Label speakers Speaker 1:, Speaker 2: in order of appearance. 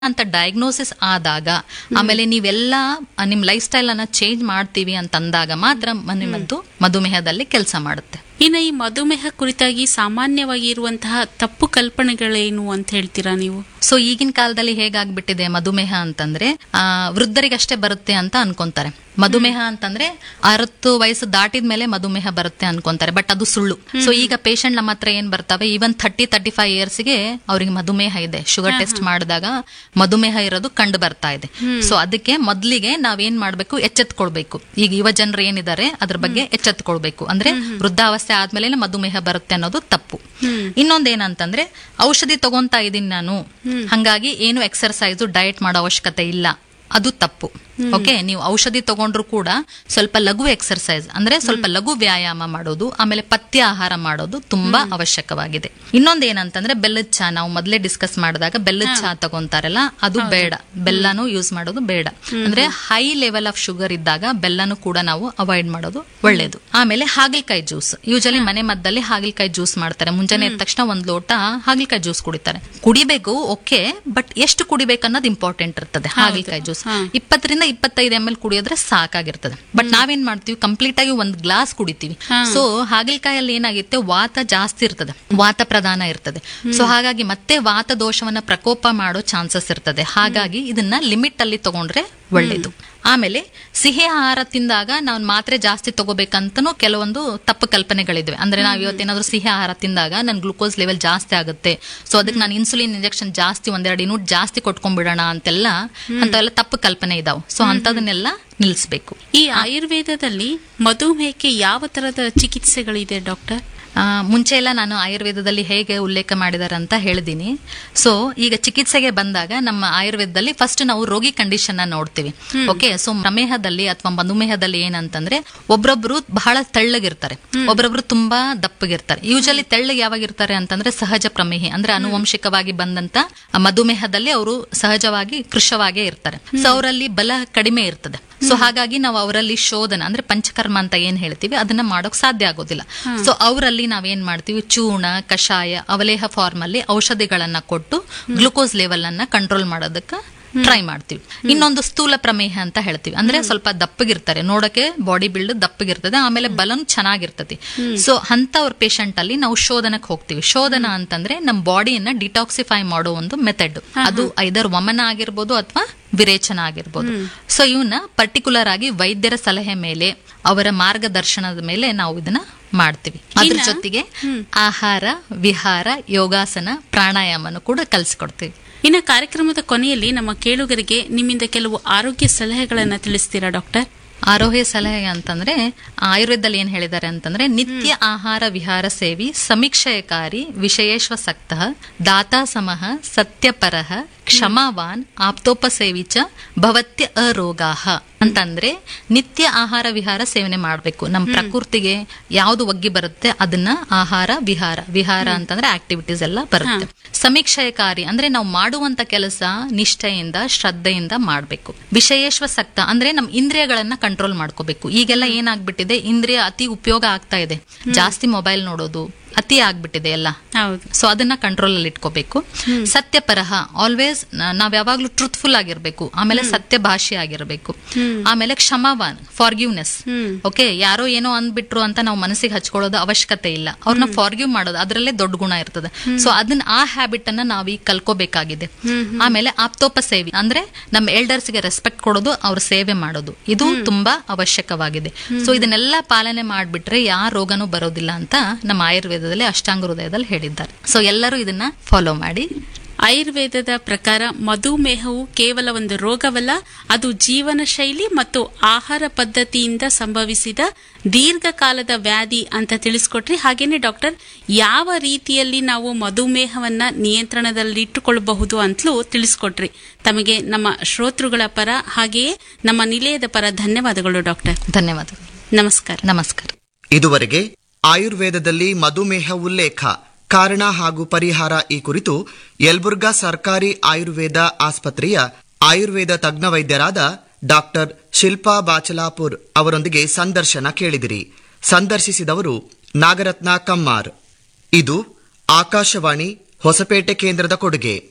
Speaker 1: ಅಂತ ಡಯಾಗ್ನೋಸಿಸ್ ಆದಾಗ ಆಮೇಲೆ ನೀವೆಲ್ಲ ನಿಮ್ ಲೈಫ್ ಸ್ಟೈಲ್ ಅನ್ನ ಚೇಂಜ್ ಮಾಡ್ತೀವಿ ಅಂತ ಅಂದಾಗ ಮಾತ್ರ ಮನೆಮದ್ದು ಮಧುಮೇಹದಲ್ಲಿ ಕೆಲಸ ಮಾಡುತ್ತೆ
Speaker 2: ಇನ್ನು ಈ ಮಧುಮೇಹ ಕುರಿತಾಗಿ ಸಾಮಾನ್ಯವಾಗಿ ಇರುವಂತಹ ತಪ್ಪು ಕಲ್ಪನೆಗಳೇನು ಅಂತ ಹೇಳ್ತೀರಾ ನೀವು
Speaker 1: ಸೊ ಈಗಿನ ಕಾಲದಲ್ಲಿ ಹೇಗಾಗ್ಬಿಟ್ಟಿದೆ ಮಧುಮೇಹ ಅಂತಂದ್ರೆ ಆ ವೃದ್ಧರಿಗಷ್ಟೇ ಬರುತ್ತೆ ಅಂತ ಅನ್ಕೊಂತಾರೆ ಮಧುಮೇಹ ಅಂತಂದ್ರೆ ಅರವತ್ತು ವಯಸ್ಸು ದಾಟಿದ ಮೇಲೆ ಮಧುಮೇಹ ಬರುತ್ತೆ ಅನ್ಕೊಂತಾರೆ ಬಟ್ ಅದು ಸುಳ್ಳು ಸೊ ಈಗ ಪೇಷಂಟ್ ನಮ್ಮ ಹತ್ರ ಏನ್ ಬರ್ತವೆ ಈವನ್ ಥರ್ಟಿ ತರ್ಟಿ ಫೈವ್ ಇಯರ್ಸ್ಗೆ ಅವ್ರಿಗೆ ಮಧುಮೇಹ ಇದೆ ಶುಗರ್ ಟೆಸ್ಟ್ ಮಾಡಿದಾಗ ಮಧುಮೇಹ ಇರೋದು ಕಂಡು ಬರ್ತಾ ಇದೆ ಸೊ ಅದಕ್ಕೆ ಮೊದ್ಲಿಗೆ ನಾವೇನ್ ಮಾಡ್ಬೇಕು ಎಚ್ಚೆತ್ಕೊಳ್ಬೇಕು ಈಗ ಯುವ ಜನರು ಏನಿದ್ದಾರೆ ಅದ್ರ ಬಗ್ಗೆ ಎಚ್ಚೆತ್ಕೊಳ್ಬೇಕು ಅಂದ್ರೆ ವೃದ್ಧಾವಸ್ಥೆ ಆದ್ಮೇಲೆ ಮಧುಮೇಹ ಬರುತ್ತೆ ಅನ್ನೋದು ತಪ್ಪು ಇನ್ನೊಂದೇನಂತಂದ್ರೆ ಔಷಧಿ ತಗೊಂತಾ ಇದೀನಿ ನಾನು ಹಂಗಾಗಿ ಏನು ಎಕ್ಸರ್ಸೈಸು ಡಯಟ್ ಮಾಡೋ ಅವಶ್ಯಕತೆ ಇಲ್ಲ ಅದು ತಪ್ಪು ಓಕೆ ನೀವು ಔಷಧಿ ತಗೊಂಡ್ರು ಕೂಡ ಸ್ವಲ್ಪ ಲಘು ಎಕ್ಸರ್ಸೈಸ್ ಅಂದ್ರೆ ಸ್ವಲ್ಪ ಲಘು ವ್ಯಾಯಾಮ ಮಾಡೋದು ಆಮೇಲೆ ಪಥ್ಯ ಆಹಾರ ಮಾಡೋದು ತುಂಬಾ ಅವಶ್ಯಕವಾಗಿದೆ ಇನ್ನೊಂದೇನಂತಂದ್ರೆ ಬೆಲ್ಲದ ಚಹಾ ನಾವು ಮೊದಲೇ ಡಿಸ್ಕಸ್ ಮಾಡಿದಾಗ ಬೆಲ್ಲದ ಚಹಾ ತಗೊಂತಾರಲ್ಲ ಅದು ಬೇಡ ಬೆಲ್ಲನೂ ಯೂಸ್ ಮಾಡೋದು ಬೇಡ ಅಂದ್ರೆ ಹೈ ಲೆವೆಲ್ ಆಫ್ ಶುಗರ್ ಇದ್ದಾಗ ಬೆಲ್ಲನೂ ಕೂಡ ನಾವು ಅವಾಯ್ಡ್ ಮಾಡೋದು ಒಳ್ಳೇದು ಆಮೇಲೆ ಹಾಗಲಕಾಯಿ ಜ್ಯೂಸ್ ಯೂಶಲಿ ಮನೆ ಮದ್ದಲ್ಲಿ ಹಾಗಲಕಾಯಿ ಜ್ಯೂಸ್ ಮಾಡ್ತಾರೆ ಮುಂಜಾನೆ ಎದ್ದ ತಕ್ಷಣ ಒಂದ್ ಲೋಟ ಹಾಗಲಕಾಯಿ ಜ್ಯೂಸ್ ಕುಡಿತಾರೆ ಕುಡಿಬೇಕು ಓಕೆ ಬಟ್ ಎಷ್ಟು ಕುಡಿಬೇಕು ಅನ್ನೋದು ಇಂಪಾರ್ಟೆಂಟ್ ಇರ್ತದೆ ಹಾಗಲಕಾಯಿ ಜ್ಯೂಸ್ ಇಪ್ಪತ್ತರಿಂದ ಇಪ್ಪತ್ತೈದು ಎಂ ಎಲ್ ಕುಡಿಯೋದ್ರೆ ಸಾಕಾಗಿರ್ತದೆ ಬಟ್ ನಾವೇನ್ ಮಾಡ್ತೀವಿ ಕಂಪ್ಲೀಟ್ ಆಗಿ ಒಂದ್ ಗ್ಲಾಸ್ ಕುಡಿತೀವಿ ಸೊ ಹಾಗಲಕಾಯಲ್ಲಿ ಏನಾಗುತ್ತೆ ವಾತ ಜಾಸ್ತಿ ಇರ್ತದೆ ವಾತ ಪ್ರಧಾನ ಇರ್ತದೆ ಸೊ ಹಾಗಾಗಿ ಮತ್ತೆ ವಾತ ದೋಷವನ್ನ ಪ್ರಕೋಪ ಮಾಡೋ ಚಾನ್ಸಸ್ ಇರ್ತದೆ ಹಾಗಾಗಿ ಇದನ್ನ ಲಿಮಿಟ್ ಅಲ್ಲಿ ತಗೊಂಡ್ರೆ ಒಳ್ಳೇದು ಆಮೇಲೆ ಸಿಹಿ ಆಹಾರ ತಿಂದಾಗ ನಾವು ಮಾತ್ರೆ ಜಾಸ್ತಿ ತಗೋಬೇಕಂತನೂ ಕೆಲವೊಂದು ತಪ್ಪು ಕಲ್ಪನೆಗಳಿವೆ ಅಂದ್ರೆ ನಾವು ಇವತ್ತೇನಾದ್ರೂ ಸಿಹಿ ಆಹಾರ ತಿಂದಾಗ ನನ್ ಗ್ಲೂಕೋಸ್ ಲೆವೆಲ್ ಜಾಸ್ತಿ ಆಗುತ್ತೆ ಸೊ ಅದಕ್ಕೆ ನಾನು ಇನ್ಸುಲಿನ್ ಇಂಜೆಕ್ಷನ್ ಜಾಸ್ತಿ ಒಂದೆರಡು ಯೂನಿಟ್ ಜಾಸ್ತಿ ಕೊಟ್ಕೊಂಡ್ಬಿಡೋಣ ಅಂತೆಲ್ಲ ಅಂತೆಲ್ಲ ತಪ್ಪು ಕಲ್ಪನೆ ಇದಾವೆ ಸೊ ಅಂತದನ್ನೆಲ್ಲ ನಿಲ್ಲಿಸ್ಬೇಕು
Speaker 2: ಈ ಆಯುರ್ವೇದದಲ್ಲಿ ಮಧುಮೇಹಕ್ಕೆ ಯಾವ ತರದ ಚಿಕಿತ್ಸೆಗಳಿದೆ ಡಾಕ್ಟರ್
Speaker 1: ಆ, ಮುಂಚೆ ಎಲ್ಲ ನಾನು ಆಯುರ್ವೇದದಲ್ಲಿ ಹೇಗೆ ಉಲ್ಲೇಖ ಮಾಡಿದಾರೆ ಅಂತ ಹೇಳಿದೀನಿ ಸೊ ಈಗ ಚಿಕಿತ್ಸೆಗೆ ಬಂದಾಗ ನಮ್ಮ ಆಯುರ್ವೇದದಲ್ಲಿ ಫಸ್ಟ್ ನಾವು ರೋಗಿ ಕಂಡೀಷನ್ ನ ನೋಡ್ತೀವಿ ಓಕೆ ಸೊ ಪ್ರಮೇಹದಲ್ಲಿ ಅಥವಾ ಮಧುಮೇಹದಲ್ಲಿ ಏನಂತಂದ್ರೆ ಒಬ್ರೊಬ್ರು ಬಹಳ ತೆಳ್ಳಗಿರ್ತಾರೆ ಒಬ್ರೊಬ್ರು ತುಂಬಾ ದಪ್ಪಗಿರ್ತಾರೆ ಯೂಶಲಿ ತೆಳ್ಳಗೆ ಯಾವಾಗ ಇರ್ತಾರೆ ಅಂತಂದ್ರೆ ಸಹಜ ಪ್ರಮೇಹಿ ಅಂದ್ರೆ ಆನುವಂಶಿಕವಾಗಿ ಬಂದಂತ ಆ ಮಧುಮೇಹದಲ್ಲಿ ಅವರು ಸಹಜವಾಗಿ ಕೃಶವಾಗೇ ಇರ್ತಾರೆ ಸೊ ಅವರಲ್ಲಿ ಬಲ ಕಡಿಮೆ ಇರ್ತದೆ ಸೊ ಹಾಗಾಗಿ ನಾವು ಅವರಲ್ಲಿ ಶೋಧನ ಅಂದ್ರೆ ಪಂಚಕರ್ಮ ಅಂತ ಏನ್ ಹೇಳ್ತೀವಿ ಅದನ್ನ ಮಾಡೋಕ್ ಸಾಧ್ಯ ಆಗೋದಿಲ್ಲ ಸೊ ಅವರಲ್ಲಿ ನಾವೇನ್ ಮಾಡ್ತೀವಿ ಚೂರ್ಣ ಕಷಾಯ ಅವಲೇಹ ಫಾರ್ಮ್ ಅಲ್ಲಿ ಔಷಧಿಗಳನ್ನ ಕೊಟ್ಟು ಗ್ಲುಕೋಸ್ ಲೆವೆಲ್ ಅನ್ನ ಕಂಟ್ರೋಲ್ ಮಾಡೋದಕ್ಕೆ ಟ್ರೈ ಮಾಡ್ತೀವಿ ಇನ್ನೊಂದು ಸ್ಥೂಲ ಪ್ರಮೇಹ ಅಂತ ಹೇಳ್ತೀವಿ ಅಂದ್ರೆ ಸ್ವಲ್ಪ ದಪ್ಪಗಿರ್ತಾರೆ ನೋಡಕ್ಕೆ ಬಾಡಿ ಬಿಲ್ಡ್ ದಪ್ಪಗಿರ್ತದೆ ಆಮೇಲೆ ಬಲನ್ ಚೆನ್ನಾಗಿರ್ತದೆ ಸೊ ಅಂತವ್ರ ಪೇಷಂಟ್ ಅಲ್ಲಿ ನಾವು ಶೋಧನಕ್ಕೆ ಹೋಗ್ತೀವಿ ಶೋಧನ ಅಂತಂದ್ರೆ ನಮ್ಮ ಬಾಡಿಯನ್ನ ಡಿಟಾಕ್ಸಿಫೈ ಮಾಡೋ ಒಂದು ಮೆಥಡ್ ಅದು ಐದರ್ ವಮನ ಆಗಿರ್ಬೋದು ಅಥವಾ ವಿರೇಚನ ಆಗಿರ್ಬೋದು ಸೊ ಇವನ್ನ ಪರ್ಟಿಕ್ಯುಲರ್ ಆಗಿ ವೈದ್ಯರ ಸಲಹೆ ಮೇಲೆ ಅವರ ಮಾರ್ಗದರ್ಶನದ ಮೇಲೆ ನಾವು ಇದನ್ನ ಮಾಡ್ತೀವಿ ಅದ್ರ ಜೊತೆಗೆ ಆಹಾರ ವಿಹಾರ ಯೋಗಾಸನ ಪ್ರಾಣಾಯಾಮನು ಕೂಡ ಕಲಿಸ್ಕೊಡ್ತೀವಿ
Speaker 2: ಇನ್ನು ಕಾರ್ಯಕ್ರಮದ ಕೊನೆಯಲ್ಲಿ ನಮ್ಮ ಕೇಳುಗರಿಗೆ ನಿಮ್ಮಿಂದ ಕೆಲವು ಆರೋಗ್ಯ ಸಲಹೆಗಳನ್ನ ತಿಳಿಸ್ತೀರಾ ಡಾಕ್ಟರ್
Speaker 1: ಆರೋಗ್ಯ ಸಲಹೆ ಅಂತಂದ್ರೆ ಆಯುರ್ವೇದದಲ್ಲಿ ಏನ್ ಹೇಳಿದ್ದಾರೆ ಅಂತಂದ್ರೆ ನಿತ್ಯ ಆಹಾರ ವಿಹಾರ ಸೇವಿ ಸಮೀಕ್ಷಯಕಾರಿ ವಿಷಯೇಶ್ವಸಕ್ತ ದಾತಾ ಸಮಃ ಸತ್ಯಪರಃ ಕ್ಷಮಾವಾನ್ ಆಪ್ತೋಪಸೇವಿ ಚ ಭವತ್ಯ ಅರೋಗಾಹ ಅಂತಂದ್ರೆ ನಿತ್ಯ ಆಹಾರ ವಿಹಾರ ಸೇವನೆ ಮಾಡಬೇಕು ನಮ್ಮ ಪ್ರಕೃತಿಗೆ ಯಾವ್ದು ಒಗ್ಗಿ ಬರುತ್ತೆ ಅದನ್ನ ಆಹಾರ ವಿಹಾರ ವಿಹಾರ ಅಂತಂದ್ರೆ ಆಕ್ಟಿವಿಟೀಸ್ ಎಲ್ಲ ಬರುತ್ತೆ ಸಮೀಕ್ಷಯಕಾರಿ ಅಂದ್ರೆ ನಾವು ಮಾಡುವಂತ ಕೆಲಸ ನಿಷ್ಠೆಯಿಂದ ಶ್ರದ್ಧೆಯಿಂದ ಮಾಡಬೇಕು ವಿಷಯೇಶ್ವಸಕ್ತ ಅಂದ್ರೆ ನಮ್ಮ ಇಂದ್ರಿಯಗಳನ್ನ ಕಂಟ್ರೋಲ್ ಮಾಡ್ಕೋಬೇಕು ಈಗೆಲ್ಲ ಏನಾಗ್ಬಿಟ್ಟಿದೆ ಇಂದ್ರಿಯ ಅತಿ ಉಪಯೋಗ ಆಗ್ತಾ ಇದೆ ಜಾಸ್ತಿ ಮೊಬೈಲ್ ನೋಡೋದು ಅತಿ ಆಗ್ಬಿಟ್ಟಿದೆ ಎಲ್ಲ
Speaker 2: ಹೌದು
Speaker 1: ಸೊ ಅದನ್ನ ಕಂಟ್ರೋಲ್ ಅಲ್ಲಿ ಇಟ್ಕೋಬೇಕು ಸತ್ಯಪರಹ ಆಲ್ವೇಸ್ ನಾವ್ ಯಾವಾಗ್ಲೂ ಟ್ರೂತ್ಫುಲ್ ಆಗಿರ್ಬೇಕು ಆಮೇಲೆ ಸತ್ಯ ಭಾಷೆ ಆಗಿರ್ಬೇಕು ಆಮೇಲೆ ಕ್ಷಮಾವಾನ್ ಫಾರ್ಗ್ಯೂನೆಸ್ ಓಕೆ ಯಾರೋ ಏನೋ ಅಂದ್ಬಿಟ್ರು ಅಂತ ನಾವು ಮನಸ್ಸಿಗೆ ಹಚ್ಕೊಳ್ಳೋದು ಅವಶ್ಯಕತೆ ಇಲ್ಲ ಅವ್ರನ್ನ ಫಾರ್ಗ್ಯೂ ಮಾಡೋದು ಅದರಲ್ಲೇ ದೊಡ್ಡ ಗುಣ ಇರ್ತದೆ ಸೊ ಅದನ್ನ ಆ ಹ್ಯಾಬಿಟ್ ಅನ್ನ ನಾವ್ ಈಗ ಕಲ್ಕೋಬೇಕಾಗಿದೆ ಆಮೇಲೆ ಆಪ್ತೋಪ ಸೇವೆ ಅಂದ್ರೆ ನಮ್ಮ ಎಲ್ಡರ್ಸ್ ಗೆ ರೆಸ್ಪೆಕ್ಟ್ ಕೊಡೋದು ಅವ್ರ ಸೇವೆ ಮಾಡೋದು ಇದು ತುಂಬಾ ಅವಶ್ಯಕವಾಗಿದೆ ಸೊ ಇದನ್ನೆಲ್ಲ ಪಾಲನೆ ಮಾಡ್ಬಿಟ್ರೆ ಯಾವ ರೋಗನೂ ಬರೋದಿಲ್ಲ ಅಂತ ನಮ್ಮ ಆಯುರ್ವೇದದಲ್ಲಿ ಅಷ್ಟಾಂಗ ಹೃದಯದಲ್ಲಿ ಹೇಳಿದ್ದಾರೆ ಸೊ ಎಲ್ಲರೂ ಇದನ್ನ ಫಾಲೋ ಮಾಡಿ
Speaker 2: ಆಯುರ್ವೇದದ ಪ್ರಕಾರ ಮಧುಮೇಹವು ಕೇವಲ ಒಂದು ರೋಗವಲ್ಲ ಅದು ಜೀವನ ಶೈಲಿ ಮತ್ತು ಆಹಾರ ಪದ್ಧತಿಯಿಂದ ಸಂಭವಿಸಿದ ದೀರ್ಘಕಾಲದ ವ್ಯಾಧಿ ಅಂತ ತಿಳಿಸ್ಕೊಟ್ರಿ ಹಾಗೇನೆ ಡಾಕ್ಟರ್ ಯಾವ ರೀತಿಯಲ್ಲಿ ನಾವು ಮಧುಮೇಹವನ್ನ ನಿಯಂತ್ರಣದಲ್ಲಿಟ್ಟುಕೊಳ್ಳಬಹುದು ಅಂತಲೂ ತಿಳಿಸ್ಕೊಟ್ರಿ ತಮಗೆ ನಮ್ಮ ಶ್ರೋತೃಗಳ ಪರ ಹಾಗೆಯೇ ನಮ್ಮ ನಿಲಯದ ಪರ ಧನ್ಯವಾದಗಳು ಡಾಕ್ಟರ್
Speaker 1: ಧನ್ಯವಾದಗಳು
Speaker 2: ನಮಸ್ಕಾರ
Speaker 1: ನಮಸ್ಕಾರ
Speaker 3: ಇದುವರೆಗೆ ಆಯುರ್ವೇದದಲ್ಲಿ ಮಧುಮೇಹ ಉಲ್ಲೇಖ ಕಾರಣ ಹಾಗೂ ಪರಿಹಾರ ಈ ಕುರಿತು ಯಲಬುರ್ಗಾ ಸರ್ಕಾರಿ ಆಯುರ್ವೇದ ಆಸ್ಪತ್ರೆಯ ಆಯುರ್ವೇದ ತಜ್ಞ ವೈದ್ಯರಾದ ಡಾಕ್ಟರ್ ಶಿಲ್ಪಾ ಬಾಚಲಾಪುರ್ ಅವರೊಂದಿಗೆ ಸಂದರ್ಶನ ಕೇಳಿದಿರಿ ಸಂದರ್ಶಿಸಿದವರು ನಾಗರತ್ನ ಕಮ್ಮಾರ್ ಇದು ಆಕಾಶವಾಣಿ ಹೊಸಪೇಟೆ ಕೇಂದ್ರದ ಕೊಡುಗೆ